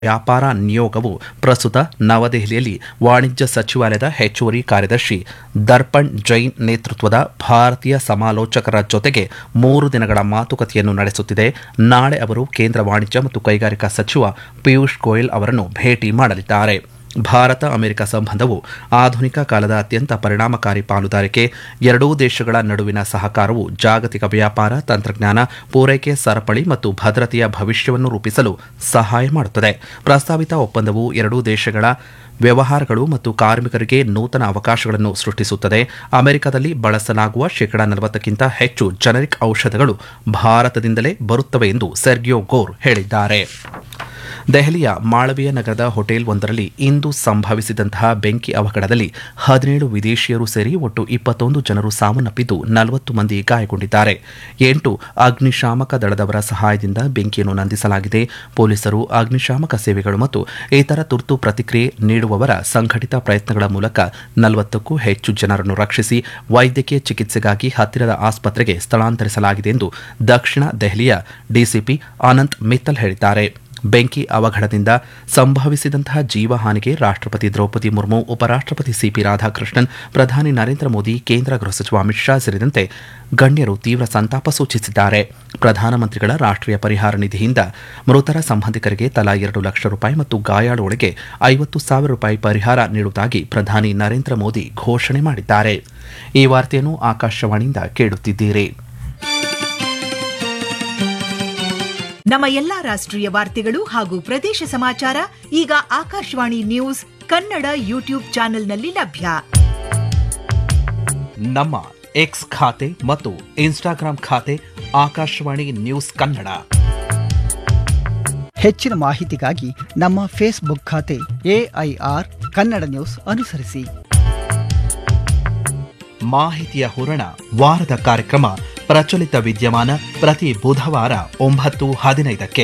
ವ್ಯಾಪಾರ ನಿಯೋಗವು ಪ್ರಸ್ತುತ ನವದೆಹಲಿಯಲ್ಲಿ ವಾಣಿಜ್ಯ ಸಚಿವಾಲಯದ ಹೆಚ್ಚುವರಿ ಕಾರ್ಯದರ್ಶಿ ದರ್ಪಣ್ ಜೈನ್ ನೇತೃತ್ವದ ಭಾರತೀಯ ಸಮಾಲೋಚಕರ ಜೊತೆಗೆ ಮೂರು ದಿನಗಳ ಮಾತುಕತೆಯನ್ನು ನಡೆಸುತ್ತಿದೆ ನಾಳೆ ಅವರು ಕೇಂದ್ರ ವಾಣಿಜ್ಯ ಮತ್ತು ಕೈಗಾರಿಕಾ ಸಚಿವ ಪಿಯೂಷ್ ಗೋಯಲ್ ಅವರನ್ನು ಭೇಟಿ ಮಾಡಲಿದ್ದಾರೆ ಭಾರತ ಅಮೆರಿಕ ಸಂಬಂಧವು ಆಧುನಿಕ ಕಾಲದ ಅತ್ಯಂತ ಪರಿಣಾಮಕಾರಿ ಪಾಲುದಾರಿಕೆ ಎರಡೂ ದೇಶಗಳ ನಡುವಿನ ಸಹಕಾರವು ಜಾಗತಿಕ ವ್ಯಾಪಾರ ತಂತ್ರಜ್ಞಾನ ಪೂರೈಕೆ ಸರಪಳಿ ಮತ್ತು ಭದ್ರತೆಯ ಭವಿಷ್ಯವನ್ನು ರೂಪಿಸಲು ಸಹಾಯ ಮಾಡುತ್ತದೆ ಪ್ರಸ್ತಾವಿತ ಒಪ್ಪಂದವು ಎರಡೂ ದೇಶಗಳ ವ್ಯವಹಾರಗಳು ಮತ್ತು ಕಾರ್ಮಿಕರಿಗೆ ನೂತನ ಅವಕಾಶಗಳನ್ನು ಸೃಷ್ಟಿಸುತ್ತದೆ ಅಮೆರಿಕದಲ್ಲಿ ಬಳಸಲಾಗುವ ಶೇಕಡಾ ನಲವತ್ತಕ್ಕಿಂತ ಹೆಚ್ಚು ಜನರಿಕ್ ಔಷಧಗಳು ಭಾರತದಿಂದಲೇ ಬರುತ್ತವೆ ಎಂದು ಸೆರ್ಗಿಯೋ ಗೋರ್ ಹೇಳಿದ್ದಾರೆ ದೆಹಲಿಯ ಮಾಳವೀಯ ನಗರದ ಹೋಟೆಲ್ ಒಂದರಲ್ಲಿ ಇಂದು ಸಂಭವಿಸಿದಂತಹ ಬೆಂಕಿ ಅವಘಡದಲ್ಲಿ ಹದಿನೇಳು ವಿದೇಶಿಯರು ಸೇರಿ ಒಟ್ಟು ಇಪ್ಪತ್ತೊಂದು ಜನರು ಸಾವನ್ನಪ್ಪಿದ್ದು ನಲವತ್ತು ಮಂದಿ ಗಾಯಗೊಂಡಿದ್ದಾರೆ ಎಂಟು ಅಗ್ನಿಶಾಮಕ ದಳದವರ ಸಹಾಯದಿಂದ ಬೆಂಕಿಯನ್ನು ನಂದಿಸಲಾಗಿದೆ ಪೊಲೀಸರು ಅಗ್ನಿಶಾಮಕ ಸೇವೆಗಳು ಮತ್ತು ಇತರ ತುರ್ತು ಪ್ರತಿಕ್ರಿಯೆ ನೀಡುವವರ ಸಂಘಟಿತ ಪ್ರಯತ್ನಗಳ ಮೂಲಕ ನಲವತ್ತಕ್ಕೂ ಹೆಚ್ಚು ಜನರನ್ನು ರಕ್ಷಿಸಿ ವೈದ್ಯಕೀಯ ಚಿಕಿತ್ಸೆಗಾಗಿ ಹತ್ತಿರದ ಆಸ್ಪತ್ರೆಗೆ ಸ್ಥಳಾಂತರಿಸಲಾಗಿದೆ ಎಂದು ದಕ್ಷಿಣ ದೆಹಲಿಯ ಡಿಸಿಪಿ ಆನಂದ್ ಮಿತ್ತಲ್ ಹೇಳಿದ್ದಾರೆ ಬೆಂಕಿ ಅವಘಡದಿಂದ ಸಂಭವಿಸಿದಂತಹ ಜೀವಹಾನಿಗೆ ರಾಷ್ಟ್ರಪತಿ ದ್ರೌಪದಿ ಮುರ್ಮು ಉಪರಾಷ್ಟ್ರಪತಿ ಸಿಪಿ ರಾಧಾಕೃಷ್ಣನ್ ಪ್ರಧಾನಿ ನರೇಂದ್ರ ಮೋದಿ ಕೇಂದ್ರ ಗೃಹ ಸಚಿವ ಅಮಿತ್ ಶಾ ಸೇರಿದಂತೆ ಗಣ್ಯರು ತೀವ್ರ ಸಂತಾಪ ಸೂಚಿಸಿದ್ದಾರೆ ಪ್ರಧಾನಮಂತ್ರಿಗಳ ರಾಷ್ಟ್ರೀಯ ಪರಿಹಾರ ನಿಧಿಯಿಂದ ಮೃತರ ಸಂಬಂಧಿಕರಿಗೆ ತಲಾ ಎರಡು ಲಕ್ಷ ರೂಪಾಯಿ ಮತ್ತು ಗಾಯಾಳುಗಳಿಗೆ ಐವತ್ತು ಸಾವಿರ ರೂಪಾಯಿ ಪರಿಹಾರ ನೀಡುವುದಾಗಿ ಪ್ರಧಾನಿ ನರೇಂದ್ರ ಮೋದಿ ಘೋಷಣೆ ಮಾಡಿದ್ದಾರೆ ಈ ವಾರ್ತೆಯನ್ನು ಆಕಾಶವಾಣಿಯಿಂದ ಕೇಳುತ್ತಿದ್ದೀರಿ ನಮ್ಮ ಎಲ್ಲಾ ರಾಷ್ಟ್ರೀಯ ವಾರ್ತೆಗಳು ಹಾಗೂ ಪ್ರದೇಶ ಸಮಾಚಾರ ಈಗ ಆಕಾಶವಾಣಿ ನ್ಯೂಸ್ ಕನ್ನಡ ಯೂಟ್ಯೂಬ್ ಚಾನೆಲ್ನಲ್ಲಿ ಲಭ್ಯ ನಮ್ಮ ಎಕ್ಸ್ ಖಾತೆ ಮತ್ತು ಇನ್ಸ್ಟಾಗ್ರಾಂ ಖಾತೆ ಆಕಾಶವಾಣಿ ನ್ಯೂಸ್ ಕನ್ನಡ ಹೆಚ್ಚಿನ ಮಾಹಿತಿಗಾಗಿ ನಮ್ಮ ಫೇಸ್ಬುಕ್ ಖಾತೆ ಎಐಆರ್ ಕನ್ನಡ ನ್ಯೂಸ್ ಅನುಸರಿಸಿ ಮಾಹಿತಿಯ ಹೂರಣ ವಾರದ ಕಾರ್ಯಕ್ರಮ ಪ್ರಚಲಿತ ವಿದ್ಯಮಾನ ಪ್ರತಿ ಬುಧವಾರ ಒಂಬತ್ತು ಹದಿನೈದಕ್ಕೆ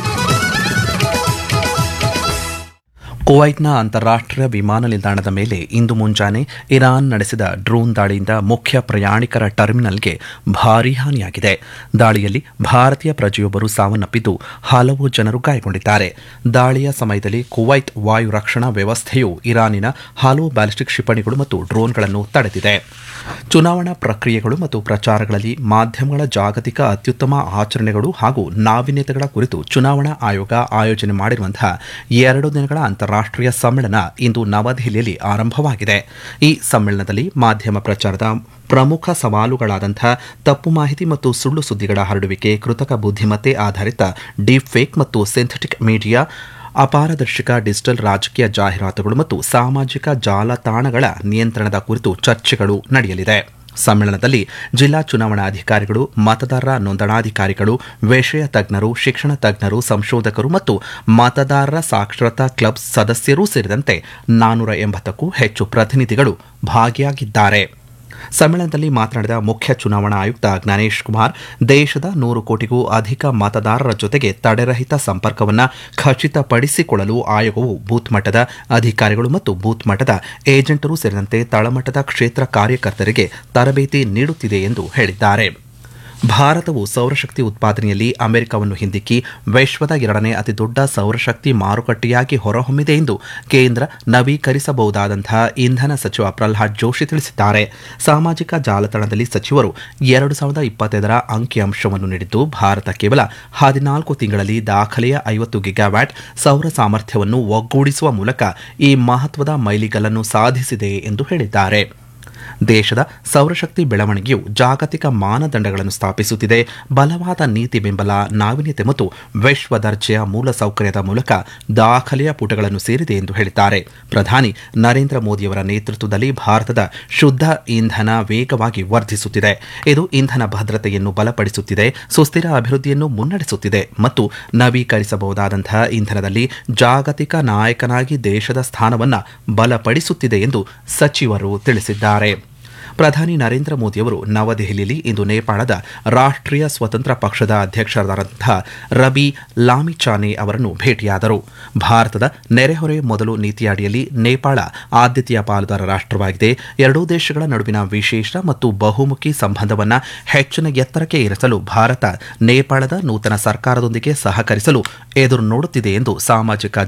ಕುವೈಟ್ನ ಅಂತಾರಾಷ್ಟ್ರೀಯ ವಿಮಾನ ನಿಲ್ದಾಣದ ಮೇಲೆ ಇಂದು ಮುಂಜಾನೆ ಇರಾನ್ ನಡೆಸಿದ ಡ್ರೋನ್ ದಾಳಿಯಿಂದ ಮುಖ್ಯ ಪ್ರಯಾಣಿಕರ ಟರ್ಮಿನಲ್ಗೆ ಭಾರೀ ಹಾನಿಯಾಗಿದೆ ದಾಳಿಯಲ್ಲಿ ಭಾರತೀಯ ಪ್ರಜೆಯೊಬ್ಬರು ಸಾವನ್ನಪ್ಪಿದ್ದು ಹಲವು ಜನರು ಗಾಯಗೊಂಡಿದ್ದಾರೆ ದಾಳಿಯ ಸಮಯದಲ್ಲಿ ಕುವೈತ್ ವಾಯು ರಕ್ಷಣಾ ವ್ಯವಸ್ಥೆಯು ಇರಾನಿನ ಹಲವು ಬ್ಯಾಲಿಸ್ಟಿಕ್ ಕ್ಷಿಪಣಿಗಳು ಮತ್ತು ಡ್ರೋನ್ಗಳನ್ನು ತಡೆದಿದೆ ಚುನಾವಣಾ ಪ್ರಕ್ರಿಯೆಗಳು ಮತ್ತು ಪ್ರಚಾರಗಳಲ್ಲಿ ಮಾಧ್ಯಮಗಳ ಜಾಗತಿಕ ಅತ್ಯುತ್ತಮ ಆಚರಣೆಗಳು ಹಾಗೂ ನಾವೀನ್ಯತೆಗಳ ಕುರಿತು ಚುನಾವಣಾ ಆಯೋಗ ಆಯೋಜನೆ ಮಾಡಿರುವಂತಹ ಎರಡು ದಿನಗಳ ಅಂತಾರಾಷ್ಟ್ರೀಯ ಸಮ್ಮೇಳನ ಇಂದು ನವದೆಹಲಿಯಲ್ಲಿ ಆರಂಭವಾಗಿದೆ ಈ ಸಮ್ಮೇಳನದಲ್ಲಿ ಮಾಧ್ಯಮ ಪ್ರಚಾರದ ಪ್ರಮುಖ ಸವಾಲುಗಳಾದಂಥ ತಪ್ಪು ಮಾಹಿತಿ ಮತ್ತು ಸುಳ್ಳು ಸುದ್ದಿಗಳ ಹರಡುವಿಕೆ ಕೃತಕ ಬುದ್ಧಿಮತ್ತೆ ಆಧಾರಿತ ಡೀಪ್ ಫೇಕ್ ಮತ್ತು ಸಿಂಥೆಟಿಕ್ ಮೀಡಿಯಾ ಅಪಾರದರ್ಶಕ ಡಿಜಿಟಲ್ ರಾಜಕೀಯ ಜಾಹೀರಾತುಗಳು ಮತ್ತು ಸಾಮಾಜಿಕ ಜಾಲತಾಣಗಳ ನಿಯಂತ್ರಣದ ಕುರಿತು ಚರ್ಚೆಗಳು ನಡೆಯಲಿದೆ ಸಮ್ಮೇಳನದಲ್ಲಿ ಜಿಲ್ಲಾ ಚುನಾವಣಾ ಅಧಿಕಾರಿಗಳು ಮತದಾರರ ನೋಂದಣಾಧಿಕಾರಿಗಳು ವಿಷಯ ತಜ್ಞರು ಶಿಕ್ಷಣ ತಜ್ಞರು ಸಂಶೋಧಕರು ಮತ್ತು ಮತದಾರರ ಸಾಕ್ಷರತಾ ಕ್ಲಬ್ ಸದಸ್ಯರೂ ಸೇರಿದಂತೆ ನಾನ್ನೂರ ಎಂಬತ್ತಕ್ಕೂ ಹೆಚ್ಚು ಪ್ರತಿನಿಧಿಗಳು ಭಾಗಿಯಾಗಿದ್ದಾರೆ ಸಮ್ಮೇಳನದಲ್ಲಿ ಮಾತನಾಡಿದ ಮುಖ್ಯ ಚುನಾವಣಾ ಆಯುಕ್ತ ಜ್ಞಾನೇಶ್ ಕುಮಾರ್ ದೇಶದ ನೂರು ಕೋಟಿಗೂ ಅಧಿಕ ಮತದಾರರ ಜೊತೆಗೆ ತಡೆರಹಿತ ಸಂಪರ್ಕವನ್ನು ಖಚಿತಪಡಿಸಿಕೊಳ್ಳಲು ಆಯೋಗವು ಬೂತ್ ಮಟ್ಟದ ಅಧಿಕಾರಿಗಳು ಮತ್ತು ಬೂತ್ ಮಟ್ಟದ ಏಜೆಂಟರು ಸೇರಿದಂತೆ ತಳಮಟ್ಟದ ಕ್ಷೇತ್ರ ಕಾರ್ಯಕರ್ತರಿಗೆ ತರಬೇತಿ ನೀಡುತ್ತಿದೆ ಎಂದು ಹೇಳಿದ್ದಾರೆ ಭಾರತವು ಸೌರಶಕ್ತಿ ಉತ್ಪಾದನೆಯಲ್ಲಿ ಅಮೆರಿಕವನ್ನು ಹಿಂದಿಕ್ಕಿ ವಿಶ್ವದ ಎರಡನೇ ಅತಿದೊಡ್ಡ ಸೌರಶಕ್ತಿ ಮಾರುಕಟ್ಟೆಯಾಗಿ ಹೊರಹೊಮ್ಮಿದೆ ಎಂದು ಕೇಂದ್ರ ನವೀಕರಿಸಬಹುದಾದಂತಹ ಇಂಧನ ಸಚಿವ ಪ್ರಹ್ಲಾದ್ ಜೋಶಿ ತಿಳಿಸಿದ್ದಾರೆ ಸಾಮಾಜಿಕ ಜಾಲತಾಣದಲ್ಲಿ ಸಚಿವರು ಎರಡು ಸಾವಿರದ ಇಪ್ಪತ್ತೈದರ ಅಂಕಿಅಂಶವನ್ನು ನೀಡಿದ್ದು ಭಾರತ ಕೇವಲ ಹದಿನಾಲ್ಕು ತಿಂಗಳಲ್ಲಿ ದಾಖಲೆಯ ಐವತ್ತು ಗಿಗಾವ್ಯಾಟ್ ಸೌರ ಸಾಮರ್ಥ್ಯವನ್ನು ಒಗ್ಗೂಡಿಸುವ ಮೂಲಕ ಈ ಮಹತ್ವದ ಮೈಲಿಗಲ್ಲನ್ನು ಸಾಧಿಸಿದೆ ಎಂದು ಹೇಳಿದ್ದಾರೆ ದೇಶದ ಸೌರಶಕ್ತಿ ಬೆಳವಣಿಗೆಯು ಜಾಗತಿಕ ಮಾನದಂಡಗಳನ್ನು ಸ್ಥಾಪಿಸುತ್ತಿದೆ ಬಲವಾದ ನೀತಿ ಬೆಂಬಲ ನಾವೀನ್ಯತೆ ಮತ್ತು ವಿಶ್ವ ದರ್ಜೆಯ ಮೂಲಸೌಕರ್ಯದ ಮೂಲಕ ದಾಖಲೆಯ ಪುಟಗಳನ್ನು ಸೇರಿದೆ ಎಂದು ಹೇಳಿದ್ದಾರೆ ಪ್ರಧಾನಿ ನರೇಂದ್ರ ಮೋದಿಯವರ ನೇತೃತ್ವದಲ್ಲಿ ಭಾರತದ ಶುದ್ಧ ಇಂಧನ ವೇಗವಾಗಿ ವರ್ಧಿಸುತ್ತಿದೆ ಇದು ಇಂಧನ ಭದ್ರತೆಯನ್ನು ಬಲಪಡಿಸುತ್ತಿದೆ ಸುಸ್ಥಿರ ಅಭಿವೃದ್ಧಿಯನ್ನು ಮುನ್ನಡೆಸುತ್ತಿದೆ ಮತ್ತು ನವೀಕರಿಸಬಹುದಾದಂತಹ ಇಂಧನದಲ್ಲಿ ಜಾಗತಿಕ ನಾಯಕನಾಗಿ ದೇಶದ ಸ್ಥಾನವನ್ನು ಬಲಪಡಿಸುತ್ತಿದೆ ಎಂದು ಸಚಿವರು ತಿಳಿಸಿದ್ದಾರೆ ಪ್ರಧಾನಿ ನರೇಂದ್ರ ಮೋದಿಯವರು ನವದೆಹಲಿಯಲ್ಲಿ ಇಂದು ನೇಪಾಳದ ರಾಷ್ಟ್ರೀಯ ಸ್ವತಂತ್ರ ಪಕ್ಷದ ಅಧ್ಯಕ್ಷರಾದಂತಹ ರಬಿ ಲಾಮಿಚಾನೆ ಅವರನ್ನು ಭೇಟಿಯಾದರು ಭಾರತದ ನೆರೆಹೊರೆ ಮೊದಲು ನೀತಿಯ ಅಡಿಯಲ್ಲಿ ನೇಪಾಳ ಆದ್ಯತೆಯ ಪಾಲುದಾರ ರಾಷ್ಟ್ರವಾಗಿದೆ ಎರಡೂ ದೇಶಗಳ ನಡುವಿನ ವಿಶೇಷ ಮತ್ತು ಬಹುಮುಖಿ ಸಂಬಂಧವನ್ನು ಹೆಚ್ಚಿನ ಎತ್ತರಕ್ಕೆ ಏರಿಸಲು ಭಾರತ ನೇಪಾಳದ ನೂತನ ಸರ್ಕಾರದೊಂದಿಗೆ ಸಹಕರಿಸಲು ಎದುರು ನೋಡುತ್ತಿದೆ ಎಂದು ಸಾಮಾಜಿಕ